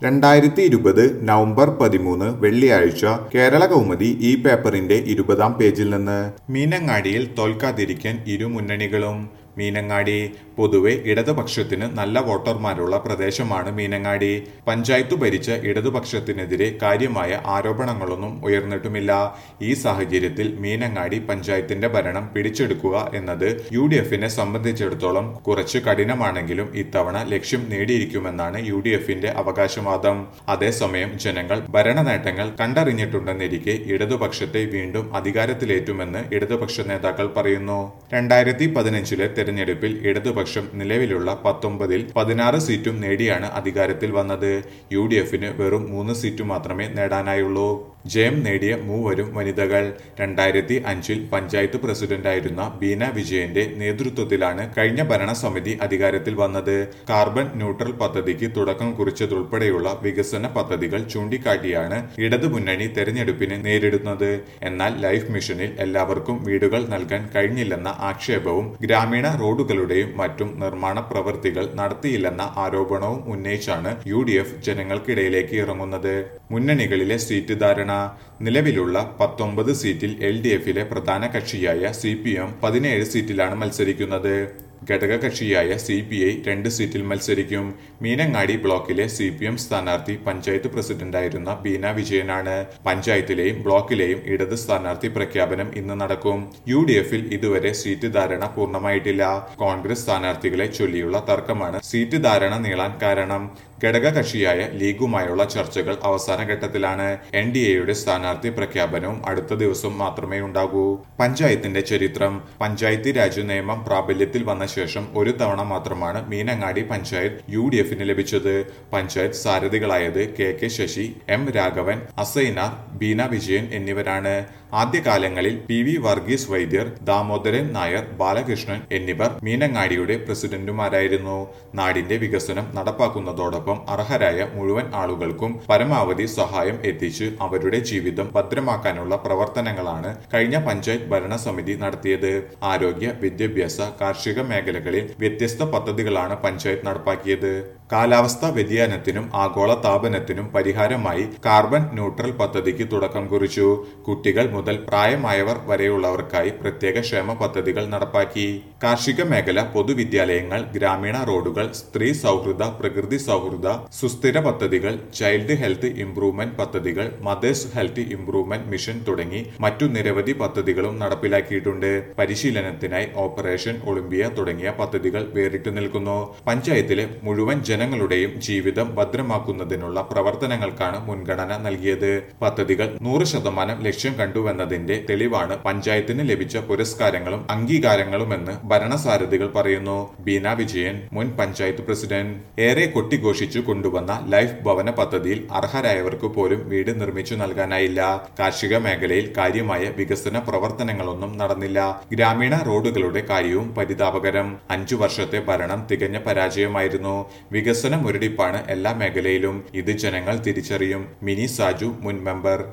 രണ്ടായിരത്തി ഇരുപത് നവംബർ പതിമൂന്ന് വെള്ളിയാഴ്ച കേരള കൗമുദി ഈ പേപ്പറിന്റെ ഇരുപതാം പേജിൽ നിന്ന് മീനങ്ങാടിയിൽ തോൽക്കാതിരിക്കാൻ ഇരു മുന്നണികളും മീനങ്ങാടി പൊതുവെ ഇടതുപക്ഷത്തിന് നല്ല വോട്ടർമാരുള്ള പ്രദേശമാണ് മീനങ്ങാടി പഞ്ചായത്ത് ഭരിച്ച ഇടതുപക്ഷത്തിനെതിരെ കാര്യമായ ആരോപണങ്ങളൊന്നും ഉയർന്നിട്ടുമില്ല ഈ സാഹചര്യത്തിൽ മീനങ്ങാടി പഞ്ചായത്തിന്റെ ഭരണം പിടിച്ചെടുക്കുക എന്നത് യു ഡി എഫിനെ സംബന്ധിച്ചിടത്തോളം കുറച്ച് കഠിനമാണെങ്കിലും ഇത്തവണ ലക്ഷ്യം നേടിയിരിക്കുമെന്നാണ് യു ഡി എഫിന്റെ അവകാശവാദം അതേസമയം ജനങ്ങൾ ഭരണ നേട്ടങ്ങൾ കണ്ടറിഞ്ഞിട്ടുണ്ടെന്നിരിക്കെ ഇടതുപക്ഷത്തെ വീണ്ടും അധികാരത്തിലേറ്റുമെന്ന് ഇടതുപക്ഷ നേതാക്കൾ പറയുന്നു രണ്ടായിരത്തി പതിനഞ്ചിലെ തെരഞ്ഞെടുപ്പിൽ ഇടതുപക്ഷം നിലവിലുള്ള പത്തൊമ്പതിൽ പതിനാറ് സീറ്റും നേടിയാണ് അധികാരത്തിൽ വന്നത് യു ഡി എഫിന് വെറും മൂന്ന് സീറ്റ് മാത്രമേ നേടാനായുള്ളൂ ജയം നേടിയ മൂവരും വനിതകൾ രണ്ടായിരത്തി അഞ്ചിൽ പഞ്ചായത്ത് പ്രസിഡന്റായിരുന്ന ബീന വിജയന്റെ നേതൃത്വത്തിലാണ് കഴിഞ്ഞ ഭരണസമിതി അധികാരത്തിൽ വന്നത് കാർബൺ ന്യൂട്രൽ പദ്ധതിക്ക് തുടക്കം കുറിച്ചതുൾപ്പെടെയുള്ള വികസന പദ്ധതികൾ ചൂണ്ടിക്കാട്ടിയാണ് ഇടതുമുന്നണി തെരഞ്ഞെടുപ്പിനെ നേരിടുന്നത് എന്നാൽ ലൈഫ് മിഷനിൽ എല്ലാവർക്കും വീടുകൾ നൽകാൻ കഴിഞ്ഞില്ലെന്ന ആക്ഷേപവും ഗ്രാമീണ റോഡുകളുടെയും മറ്റും നിർമ്മാണ പ്രവൃത്തികൾ നടത്തിയില്ലെന്ന ആരോപണവും ഉന്നയിച്ചാണ് യു ഡി എഫ് ജനങ്ങൾക്കിടയിലേക്ക് ഇറങ്ങുന്നത് മുന്നണികളിലെ സീറ്റ് ധാരണ നിലവിലുള്ള പത്തൊമ്പത് സീറ്റിൽ എൽ ഡി എഫിലെ പ്രധാന കക്ഷിയായ സി പി എം പതിനേഴ് സീറ്റിലാണ് മത്സരിക്കുന്നത് ഘടകകക്ഷിയായ സി പി ഐ രണ്ട് സീറ്റിൽ മത്സരിക്കും മീനങ്ങാടി ബ്ലോക്കിലെ സി പി എം സ്ഥാനാർത്ഥി പഞ്ചായത്ത് പ്രസിഡന്റായിരുന്ന ബീന വിജയനാണ് പഞ്ചായത്തിലെയും ബ്ലോക്കിലെയും ഇടത് സ്ഥാനാർത്ഥി പ്രഖ്യാപനം ഇന്ന് നടക്കും യു ഡി എഫിൽ ഇതുവരെ സീറ്റ് ധാരണ പൂർണ്ണമായിട്ടില്ല കോൺഗ്രസ് സ്ഥാനാർത്ഥികളെ ചൊല്ലിയുള്ള തർക്കമാണ് സീറ്റ് ധാരണ നീളാൻ കാരണം ഘടകകക്ഷിയായ ലീഗുമായുള്ള ചർച്ചകൾ അവസാന ഘട്ടത്തിലാണ് എൻ ഡി എയുടെ സ്ഥാനാർത്ഥി പ്രഖ്യാപനവും അടുത്ത ദിവസം മാത്രമേ ഉണ്ടാകൂ പഞ്ചായത്തിന്റെ ചരിത്രം പഞ്ചായത്തി രാജ് നിയമം പ്രാബല്യത്തിൽ വന്ന ശേഷം ഒരു തവണ മാത്രമാണ് മീനങ്ങാടി പഞ്ചായത്ത് യു ഡി എഫിന് ലഭിച്ചത് പഞ്ചായത്ത് സാരഥികളായത് K K Sasi M Raghavan Asainar Beena Vijayan എന്നിവരാണ് ആദ്യകാലങ്ങളിൽ പി വി വർഗീസ് വൈദ്യർ ദാമോദരൻ നായർ ബാലകൃഷ്ണൻ എന്നിവർ മീനങ്ങാടിയുടെ പ്രസിഡന്റുമാരായിരുന്നു നാടിന്റെ വികസനം നടപ്പാക്കുന്നതോടൊപ്പം അർഹരായ മുഴുവൻ ആളുകൾക്കും പരമാവധി സഹായം എത്തിച്ച് അവരുടെ ജീവിതം ഭദ്രമാക്കാനുള്ള പ്രവർത്തനങ്ങളാണ് കഴിഞ്ഞ പഞ്ചായത്ത് ഭരണസമിതി നടത്തിയത് ആരോഗ്യ വിദ്യാഭ്യാസ കാർഷിക മേഖലകളിൽ വ്യത്യസ്ത പദ്ധതികളാണ് പഞ്ചായത്ത് നടപ്പാക്കിയത് കാലാവസ്ഥാ വ്യതിയാനത്തിനും ആഗോള താപനത്തിനും പരിഹാരമായി കാർബൺ ന്യൂട്രൽ പദ്ധതിക്ക് തുടക്കം കുറിച്ചു കുട്ടികൾ മുതൽ പ്രായമായവർ വരെയുള്ളവർക്കായി പ്രത്യേക ക്ഷേമ പദ്ധതികൾ നടപ്പാക്കി കാർഷിക മേഖല പൊതുവിദ്യാലയങ്ങൾ ഗ്രാമീണ റോഡുകൾ സ്ത്രീ സൗഹൃദ പ്രകൃതി സൗഹൃദ സുസ്ഥിര പദ്ധതികൾ ചൈൽഡ് ഹെൽത്ത് ഇംപ്രൂവ്മെന്റ് പദ്ധതികൾ മദേഴ്സ് ഹെൽത്ത് ഇംപ്രൂവ്മെന്റ് മിഷൻ തുടങ്ങി മറ്റു നിരവധി പദ്ധതികളും നടപ്പിലാക്കിയിട്ടുണ്ട് പരിശീലനത്തിനായി ഓപ്പറേഷൻ ഒളിമ്പിയ തുടങ്ങിയ പദ്ധതികൾ വേറിട്ടു നിൽക്കുന്നു പഞ്ചായത്തിലെ മുഴുവൻ ജനങ്ങളുടെയും ജീവിതം ഭദ്രമാക്കുന്നതിനുള്ള പ്രവർത്തനങ്ങൾക്കാണ് മുൻഗണന നൽകിയത് പദ്ധതികൾ നൂറ് ശതമാനം ലക്ഷ്യം കണ്ടുവെന്നതിന്റെ തെളിവാണ് പഞ്ചായത്തിന് ലഭിച്ച പുരസ്കാരങ്ങളും അംഗീകാരങ്ങളുമെന്ന് ഭരണസാരഥികൾ പറയുന്നു ബീന വിജയൻ മുൻ പഞ്ചായത്ത് പ്രസിഡന്റ് ഏറെ കൊട്ടിഘോഷിച്ചു കൊണ്ടുവന്ന ലൈഫ് ഭവന പദ്ധതിയിൽ അർഹരായവർക്ക് പോലും വീട് നിർമ്മിച്ചു നൽകാനായില്ല കാർഷിക മേഖലയിൽ കാര്യമായ വികസന പ്രവർത്തനങ്ങളൊന്നും നടന്നില്ല ഗ്രാമീണ റോഡുകളുടെ കാര്യവും പരിതാപകരം അഞ്ചു വർഷത്തെ ഭരണം തികഞ്ഞ പരാജയമായിരുന്നു വികസന മുരടിപ്പാണ് എല്ലാ മേഖലയിലും ഇത് ജനങ്ങൾ തിരിച്ചറിയും മിനി സാജു മുൻ മെമ്പർ